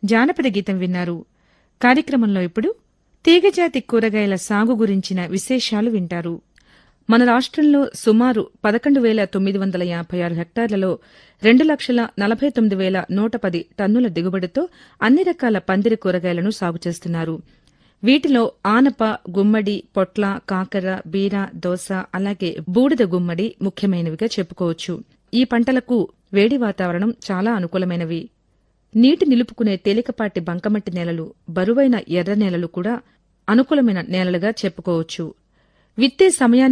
జానపద గీతం విన్నారు కార్యక్రమంలో ఇప్పుడు తీగజాతి కూరగాయల సాగు గురించిన విశేషాలు వింటారు మన రాష్ట్రంలో సుమారు పదకొండు వేల తొమ్మిది వందల యాభై ఆరు హెక్టార్లలో రెండు లక్షల నలభై తొమ్మిది వేల నూట పది టన్నుల దిగుబడితో అన్ని రకాల పందిరి కూరగాయలను సాగు చేస్తున్నారు వీటిలో ఆనప గుమ్మడి పొట్ల కాకర బీర దోస అలాగే బూడిద గుమ్మడి ముఖ్యమైనవిగా చెప్పుకోవచ్చు ఈ పంటలకు వేడి వాతావరణం చాలా అనుకూలమైనవి నీటి నిలుపుకునే తేలికపాటి బంకమట్టి నేలలు బరువైన ఎర్ర నేలలు కూడా అనుకూలమైన నేలలుగా చెప్పుకోవచ్చు విత్తే సమయాన్ని